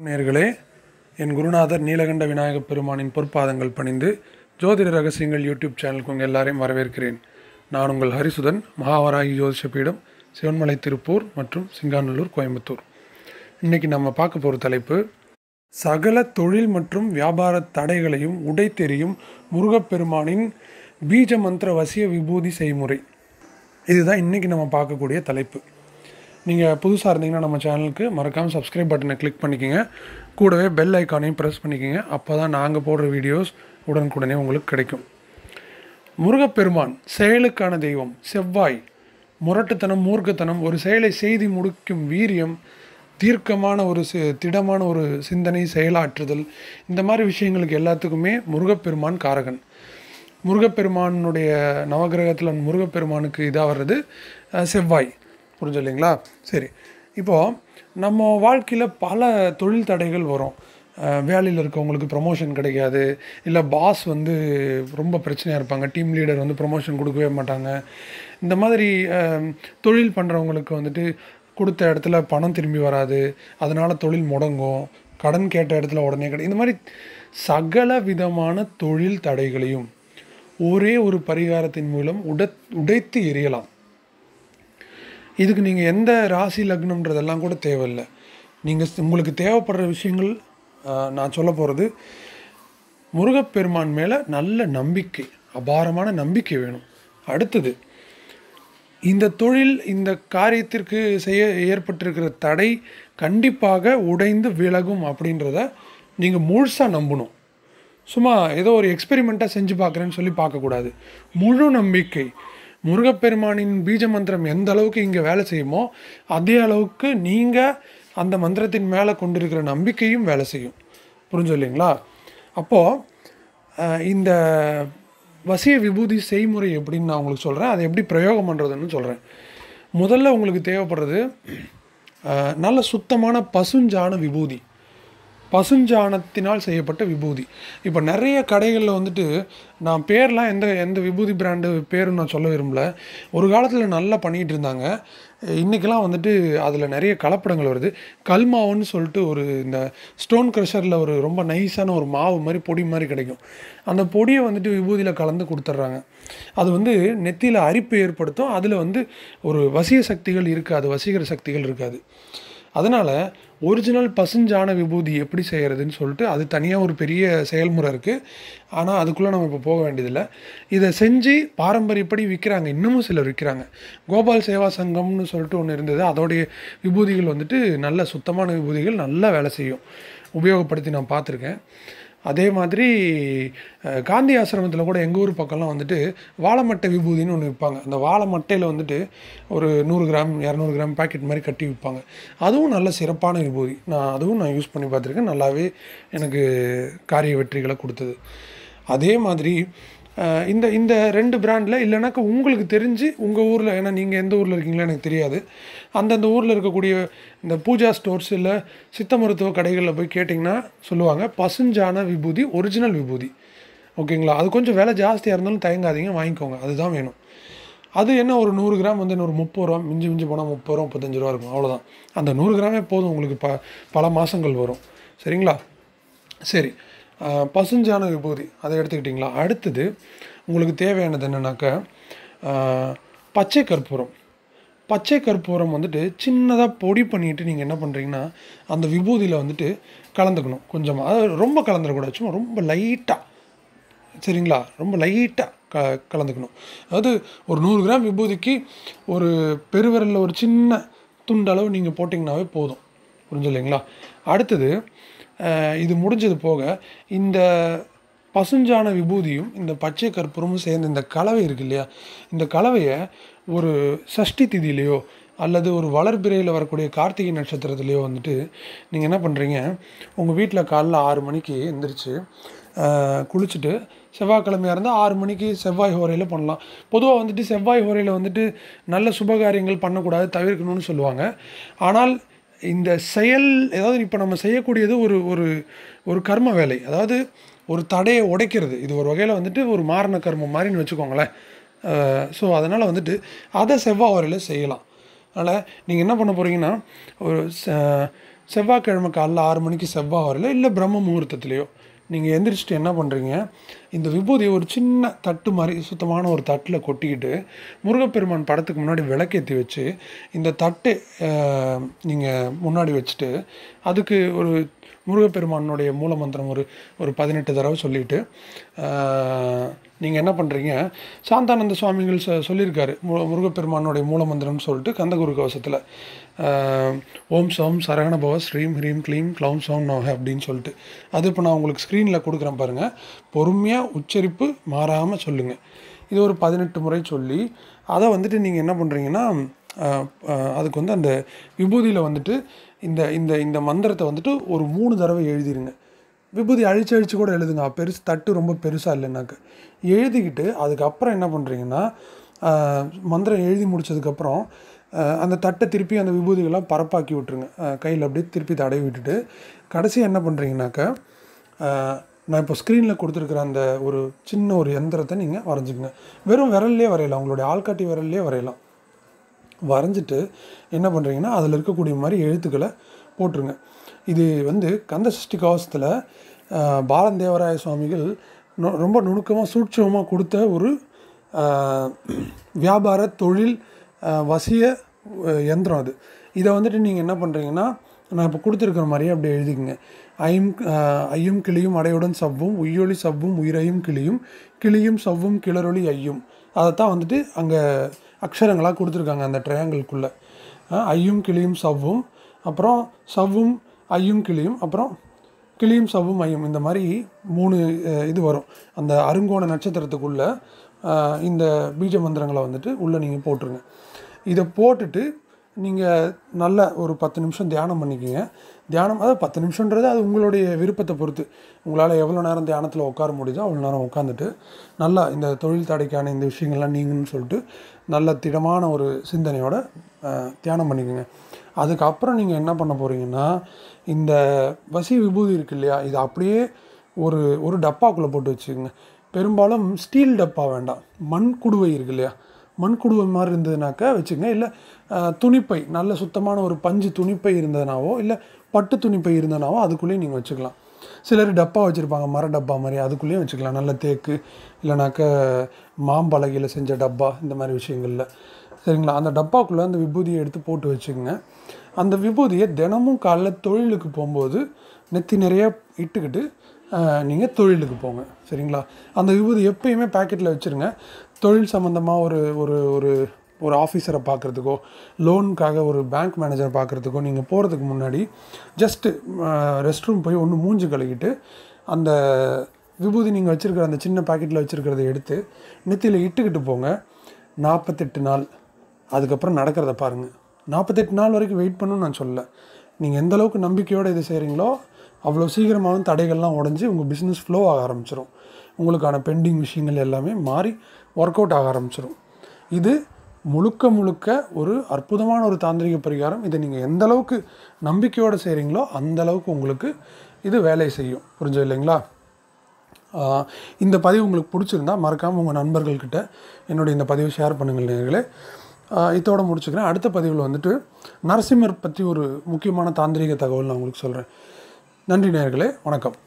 நேர்களே என் குருநாதர் நீலகண்ட விநாயகப் பெருமானின் பொற்பாதங்கள் பணிந்து ஜோதிட ரகசியங்கள் யூடியூப் சேனலுக்கு உங்கள் எல்லாரையும் வரவேற்கிறேன் நான் உங்கள் ஹரிசுதன் மகாவராகி ஜோதிஷ பீடம் சிவன்மலை திருப்பூர் மற்றும் சிங்காநல்லூர் கோயம்புத்தூர் இன்றைக்கி நம்ம பார்க்க போகிற தலைப்பு சகல தொழில் மற்றும் வியாபார தடைகளையும் உடைத்தெறியும் முருகப்பெருமானின் பீஜ மந்திர வசிய விபூதி செய்முறை இதுதான் இன்றைக்கி நம்ம பார்க்கக்கூடிய தலைப்பு நீங்கள் புதுசாக இருந்தீங்கன்னா நம்ம சேனலுக்கு மறக்காமல் சப்ஸ்கிரைப் பட்டனை கிளிக் பண்ணிக்கோங்க கூடவே பெல் ஐக்கானையும் ப்ரெஸ் பண்ணிக்கோங்க அப்போ தான் நாங்கள் போடுற வீடியோஸ் உடனுக்குடனே உங்களுக்கு கிடைக்கும் முருகப்பெருமான் செயலுக்கான தெய்வம் செவ்வாய் முரட்டுத்தனம் மூர்க்கத்தனம் ஒரு செயலை செய்து முடிக்கும் வீரியம் தீர்க்கமான ஒரு சி திடமான ஒரு சிந்தனை செயலாற்றுதல் இந்த மாதிரி விஷயங்களுக்கு எல்லாத்துக்குமே முருகப்பெருமான் காரகன் முருகப்பெருமானுடைய நவகிரகத்தில் முருகப்பெருமானுக்கு இதாக வர்றது அஹ், செவ்வாய் புரிஞ்சு இல்லைங்களா சரி இப்போது நம்ம வாழ்க்கையில் பல தொழில் தடைகள் வரும் அஹ், வேலையில் இருக்கவங்களுக்கு ப்ரமோஷன் கிடைக்காது இல்லை பாஸ் வந்து ரொம்ப பிரச்சனையாக இருப்பாங்க டீம் லீடர் வந்து ப்ரமோஷன் கொடுக்கவே மாட்டாங்க இந்த மாதிரி அஹ், தொழில் பண்ணுறவங்களுக்கு வந்துட்டு கொடுத்த இடத்துல பணம் திரும்பி வராது அதனால் தொழில் முடங்கும் கடன் கேட்ட இடத்துல உடனே கிடைக்கும் இந்த மாதிரி சகல விதமான தொழில் தடைகளையும் ஒரே ஒரு பரிகாரத்தின் மூலம் உட உடைத்து எறியலாம் இதுக்கு நீங்கள் எந்த ராசி லக்னம்ன்றதெல்லாம் கூட தேவையில்லை நீங்கள் உங்களுக்கு தேவைப்படுற விஷயங்கள் ஆஹ், நான் சொல்ல போகிறது முருகப்பெருமான் மேலே நல்ல நம்பிக்கை அபாரமான நம்பிக்கை வேணும் அடுத்தது இந்த தொழில் இந்த காரியத்திற்கு செய்ய ஏற்பட்டிருக்கிற தடை கண்டிப்பாக உடைந்து விலகும் அப்படின்றத நீங்கள் முழுசாக நம்பணும் சும்மா ஏதோ ஒரு எக்ஸ்பெரிமெண்ட்டாக செஞ்சு பார்க்குறேன்னு சொல்லி பார்க்கக்கூடாது முழு நம்பிக்கை முருகப்பெருமானின் பீஜ மந்திரம் எந்த அளவுக்கு இங்கே வேலை செய்யுமோ அதே அளவுக்கு நீங்கள் அந்த மந்திரத்தின் மேலே கொண்டிருக்கிற நம்பிக்கையும் வேலை செய்யும் புரிஞ்சு இல்லைங்களா அப்போது இந்த வசிய விபூதி செய்முறை எப்படின்னு நான் உங்களுக்கு சொல்கிறேன் அதை எப்படி பிரயோகம் பண்ணுறதுன்னு சொல்கிறேன் முதல்ல உங்களுக்கு தேவைப்படுறது அஹ், நல்ல சுத்தமான பசுஞ்சாண விபூதி பசுஞ்சாணத்தினால் செய்யப்பட்ட விபூதி இப்போ நிறைய கடைகளில் வந்துட்டு நான் பேர்லாம் எந்த எந்த விபூதி பிராண்டு பேரும் நான் சொல்ல விரும்பல ஒரு காலத்தில் நல்லா பண்ணிகிட்டு இருந்தாங்க இன்றைக்கெல்லாம் வந்துட்டு அதில் நிறைய கலப்படங்கள் வருது கல்மாவுன்னு சொல்லிட்டு ஒரு இந்த ஸ்டோன் க்ரஷரில் ஒரு ரொம்ப நைஸான ஒரு மாவு மாதிரி பொடி மாதிரி கிடைக்கும் அந்த பொடியை வந்துட்டு விபூதியில் கலந்து கொடுத்துட்றாங்க அது வந்து நெத்தியில் அரிப்பு ஏற்படுத்தும் அதில் வந்து ஒரு வசிய சக்திகள் இருக்காது வசீகர சக்திகள் இருக்காது அதனால் ஒரிஜினல் பசுஞ்சாண விபூதி எப்படி செய்கிறதுன்னு சொல்லிட்டு அது தனியாக ஒரு பெரிய செயல்முறை இருக்குது ஆனால் அதுக்குள்ளே நம்ம இப்போ போக வேண்டியதில்லை இதை செஞ்சு பாரம்பரியப்படி விற்கிறாங்க இன்னமும் சிலர் விற்கிறாங்க கோபால் சேவா சங்கம்னு சொல்லிட்டு ஒன்று இருந்தது அதோடைய விபூதிகள் வந்துட்டு நல்ல சுத்தமான விபூதிகள் நல்லா வேலை செய்யும் உபயோகப்படுத்தி நான் பார்த்துருக்கேன் அதே மாதிரி அஹ், காந்தி ஆசிரமத்தில் கூட எங்கள் ஊர் பக்கம்லாம் வந்துட்டு வாழைமட்டை விபூதின்னு ஒன்று விற்பாங்க அந்த வாழை மட்டையில் வந்துட்டு ஒரு நூறு கிராம் இரநூறு கிராம் பாக்கெட் மாதிரி கட்டி விற்பாங்க அதுவும் நல்ல சிறப்பான விபூதி நான் அதுவும் நான் யூஸ் பண்ணி பார்த்துருக்கேன் நல்லாவே எனக்கு காரிய வெற்றிகளை கொடுத்தது அதே மாதிரி அஹ், இந்த இந்த ரெண்டு பிராண்டில் இல்லைனாக்கா உங்களுக்கு தெரிஞ்சு உங்கள் ஊரில் ஏன்னா நீங்கள் எந்த ஊரில் இருக்கீங்களோ எனக்கு தெரியாது அந்தந்த ஊரில் இருக்கக்கூடிய இந்த பூஜா ஸ்டோர்ஸ் இல்லை சித்த மருத்துவ கடைகளில் போய் கேட்டிங்கன்னா சொல்லுவாங்க பசுஞ்சான விபூதி ஒரிஜினல் விபூதி ஓகேங்களா அது கொஞ்சம் விலை ஜாஸ்தியாக இருந்தாலும் தயங்காதீங்க வாங்கிக்கோங்க அதுதான் வேணும் அது என்ன ஒரு நூறு கிராம் வந்து ஒரு முப்பது ரூபா மிஞ்சி மிஞ்சி போனால் முப்பது ரூபா முப்பத்தஞ்சு ரூபா இருக்கும் அவ்வளோதான் அந்த நூறு கிராமே போதும் உங்களுக்கு ப பல மாதங்கள் வரும் சரிங்களா சரி ஆஹ், பசுஞ்சான விபூதி அதை எடுத்துக்கிட்டிங்களா அடுத்தது உங்களுக்கு தேவையானது என்னன்னாக்கா ஆஹ், பச்சை கற்பூரம் பச்சை கற்பூரம் வந்துட்டு சின்னதாக பொடி பண்ணிட்டு நீங்கள் என்ன பண்ணுறீங்கன்னா அந்த விபூதியில் வந்துட்டு கலந்துக்கணும் கொஞ்சமாக அதாவது ரொம்ப கலந்துடக்கூடாது சும்மா ரொம்ப லைட்டாக சரிங்களா ரொம்ப லைட்டாக க கலந்துக்கணும் அதாவது ஒரு நூறு கிராம் விபூதிக்கு ஒரு பெருவிரலில் ஒரு சின்ன துண்டளவு நீங்கள் போட்டிங்கனாவே போதும் புரிஞ்சு இல்லைங்களா அடுத்தது அஹ், இது முடிஞ்சது போக இந்த பசுஞ்சான விபூதியும் இந்த பச்சை கற்பூரமும் சேர்ந்த இந்த கலவை இருக்கு இல்லையா இந்த கலவையை ஒரு சஷ்டி திதியிலையோ அல்லது ஒரு வளர்பிறையில் வரக்கூடிய கார்த்திகை நட்சத்திரத்துலேயோ வந்துட்டு நீங்கள் என்ன பண்ணுறீங்க உங்கள் வீட்டில் காலைல ஆறு மணிக்கு எந்திரிச்சு ஆஹ், குளிச்சுட்டு செவ்வாய்க்கிழமையாக இருந்தால் ஆறு மணிக்கு செவ்வாய் ஹோரையில் பண்ணலாம் பொதுவாக வந்துட்டு செவ்வாய் ஹோரையில் வந்துட்டு நல்ல சுபகாரியங்கள் பண்ணக்கூடாது தவிர்க்கணும்னு சொல்லுவாங்க ஆனால் இந்த செயல் ஏதாவது இப்போ நம்ம செய்யக்கூடியது ஒரு ஒரு ஒரு கர்ம வேலை அதாவது ஒரு தடையை உடைக்கிறது இது ஒரு வகையில் வந்துட்டு ஒரு மாரண கர்மம் மாதிரின்னு வச்சுக்கோங்களேன் ஸோ அதனால் வந்துட்டு அதை செவ்வாய் ஹோரையில் செய்யலாம் அதனால் நீங்கள் என்ன பண்ண போகிறீங்கன்னா ஒரு ச- செவ்வாய்க்கிழமை காலைல ஆறு மணிக்கு செவ்வாய் வரல இல்லை பிரம்ம முகூர்த்தத்துலேயோ நீங்கள் எந்திரிச்சிட்டு என்ன பண்ணுறீங்க இந்த விபூதியை ஒரு சின்ன தட்டு மாதிரி சுத்தமான ஒரு தட்டில் கொட்டிக்கிட்டு முருகப்பெருமான் படத்துக்கு முன்னாடி விளக்கேற்றி வச்சு இந்த தட்டு நீங்கள் முன்னாடி வச்சுட்டு அதுக்கு ஒரு முருகப்பெருமானுடைய மூலமந்திரம் ஒரு ஒரு பதினெட்டு தடவை சொல்லிட்டு நீங்கள் என்ன பண்ணுறீங்க சாந்தானந்த சுவாமிகள் சொ சொல்லியிருக்காரு மு முருகப்பெருமானுடைய மூலமந்திரம்னு சொல்லிட்டு கந்தகுரு கவசத்தில் ஓம் சோம் சரவணபவ ஸ்ரீம் ஹ்ரீம் க்ளீம் க்ளௌம் சோம் நோக அப்படின்னு சொல்லிட்டு அது இப்போ நான் உங்களுக்கு ஸ்க்ரீனில் கொடுக்குறேன் பாருங்கள் பொறுமையாக உச்சரிப்பு மாறாமல் சொல்லுங்கள் இது ஒரு பதினெட்டு முறை சொல்லி அதை வந்துட்டு நீங்கள் என்ன பண்ணுறீங்கன்னா ஆஹ், ஆஹ், அதுக்கு வந்து அந்த விபூதியில் வந்துட்டு இந்த இந்த இந்த மந்திரத்தை வந்துட்டு ஒரு மூணு தடவை எழுதிருங்க விபூதி அழிச்சு அழிச்சு கூட எழுதுங்க பெருசு தட்டு ரொம்ப பெருசாக இல்லைனாக்க எழுதிக்கிட்டு அதுக்கப்புறம் என்ன பண்ணுறீங்கன்னா ஆஹ், மந்திரம் எழுதி முடிச்சதுக்கப்புறம் ஆஹ், அந்த தட்டை திருப்பி அந்த விபூதிகள்லாம் பரப்பாக்கி விட்டுருங்க கையில் அப்படியே திருப்பி தடவி விட்டுட்டு கடைசியாக என்ன பண்ணுறீங்கனாக்க ஆஹ், நான் இப்போ ஸ்க்ரீனில் கொடுத்துருக்குற அந்த ஒரு சின்ன ஒரு எந்திரத்தை நீங்கள் வரைஞ்சிக்கங்க வெறும் விரல்லே வரையலாம் உங்களுடைய ஆள்காட்டி விரல்லே வரையலாம் வரைஞ்சிட்டு என்ன பண்ணுறீங்கன்னா அதில் இருக்கக்கூடிய மாதிரி எழுத்துக்களை போட்டுருங்க இது வந்து கந்த சஷ்டி கவசத்தில் பாலந்தேவராய சுவாமிகள் நு- ரொம்ப நுணுக்கமாக சூட்சமாக கொடுத்த ஒரு ஆஹ், வியாபார தொழில் ஆஹ், வசிய அஹ், யந்திரம் அது இதை வந்துட்டு நீங்கள் என்ன பண்ணுறீங்கன்னா நான் இப்போ கொடுத்துருக்குற மாதிரியே அப்படியே எழுதிக்கங்க ஐயும் ஆஹ், ஐயும் கிளியும் அடையுடன் சவ்வும் உய்யொலி சவ்வும் உயிரையும் கிளியும் கிளியும் சவ்வும் கிளறொளி ஐயும் அதைத்தான் வந்துட்டு அங்கே அக்ஷரங்களாக கொடுத்துருக்காங்க அந்த ட்ரையாங்கிள்குள்ளே ஐயும் கிளியும் சவ்வும் அப்புறம் சவ்வும் ஐயும் கிளியும் அப்புறம் கிளியும் சவ்வும் ஐயும் இந்த மாதிரி மூணு அஹ், இது வரும் அந்த அருங்கோண நட்சத்திரத்துக்குள்ளே இந்த பீஜ மந்திரங்களை வந்துட்டு உள்ளே நீங்கள் போட்டுருங்க இதை போட்டுட்டு நீங்கள் நல்ல ஒரு பத்து நிமிஷம் தியானம் பண்ணிக்கிங்க தியானம் அதாவது பத்து நிமிஷன்றது அது உங்களுடைய விருப்பத்தை பொறுத்து உங்களால் எவ்வளோ நேரம் தியானத்தில் உட்கார முடியுதோ அவ்வளோ நேரம் உட்காந்துட்டு நல்லா இந்த தொழில் தடைக்கான இந்த விஷயங்கள்லாம் நீங்கன்னு சொல்லிட்டு நல்ல திடமான ஒரு சிந்தனையோட அஹ், தியானம் பண்ணிக்கோங்க அதுக்கப்புறம் நீங்கள் என்ன பண்ண போகிறீங்கன்னா இந்த வசி விபூதி இருக்கு இல்லையா இது அப்படியே ஒரு ஒரு டப்பாக்குள்ளே போட்டு வச்சுக்கோங்க பெரும்பாலும் ஸ்டீல் டப்பா வேண்டாம் மண் குடுவை இருக்கு இல்லையா மண் குடுவை மாதிரி இருந்ததுனாக்கா வச்சுக்கங்க இல்லை துணிப்பை நல்ல சுத்தமான ஒரு பஞ்சு துணிப்பை இருந்ததுனாவோ இல்லை பட்டு துணிப்பை இருந்ததுனாவோ அதுக்குள்ளேயும் நீங்கள் வச்சுக்கலாம் சிலர் டப்பா வச்சுருப்பாங்க மர டப்பா மாதிரி அதுக்குள்ளேயும் வச்சுக்கலாம் நல்ல தேக்கு இல்லைனாக்க மாம்பலகையில் செஞ்ச டப்பா இந்த மாதிரி விஷயங்களில் சரிங்களா அந்த டப்பாக்குள்ளே அந்த விபூதியை எடுத்து போட்டு வச்சுக்கோங்க அந்த விபூதியை தினமும் காலைல தொழிலுக்கு போகும்போது நெத்தி நிறைய இட்டுக்கிட்டு நீங்கள் தொழிலுக்கு போங்க சரிங்களா அந்த விபூதி எப்பயுமே பேக்கெட்டில் வச்சுருங்க தொழில் சம்மந்தமாக ஒரு ஒரு ஒரு ஒரு ஆஃபீஸரை பார்க்குறதுக்கோ லோனுக்காக ஒரு பேங்க் மேனேஜரை பார்க்குறதுக்கோ நீங்கள் போகிறதுக்கு முன்னாடி ஜஸ்ட்டு ரெஸ்ட் ரூம் போய் ஒன்று மூஞ்சி கழுவிட்டு அந்த விபூதி நீங்கள் வச்சுருக்கிற அந்த சின்ன பாக்கெட்டில் வச்சுருக்கிறத எடுத்து நெத்தியில் இட்டுக்கிட்டு போங்க நாற்பத்தெட்டு நாள் அதுக்கப்புறம் நடக்கிறத பாருங்கள் நாற்பத்தெட்டு நாள் வரைக்கும் வெயிட் பண்ணணும்னு நான் சொல்லலை நீங்கள் எந்த அளவுக்கு நம்பிக்கையோடு இது செய்கிறீங்களோ அவ்வளோ சீக்கிரமாகவும் தடைகள்லாம் உடஞ்சி உங்கள் பிஸ்னஸ் ஃப்ளோ ஆக ஆரம்பிச்சிடும் உங்களுக்கான பெண்டிங் விஷயங்கள் எல்லாமே மாறி ஒர்க் அவுட் ஆக ஆரம்பிச்சிடும் இது முழுக்க முழுக்க ஒரு அற்புதமான ஒரு தாந்திரிக பரிகாரம் இதை நீங்கள் எந்த அளவுக்கு நம்பிக்கையோடு செய்கிறீங்களோ அந்த அளவுக்கு உங்களுக்கு இது வேலை செய்யும் புரிஞ்சது இல்லைங்களா ஆஹ் இந்த பதிவு உங்களுக்கு பிடிச்சிருந்தா மறக்காமல் உங்கள் நண்பர்கள்கிட்ட என்னுடைய இந்த பதிவை ஷேர் பண்ணுங்கள் நேர்களே இதோட முடிச்சுக்கிறேன் அடுத்த பதிவில் வந்துட்டு நரசிம்மர் பற்றி ஒரு முக்கியமான தாந்திரிக தகவல் நான் உங்களுக்கு சொல்கிறேன் நன்றி நேர்களே வணக்கம்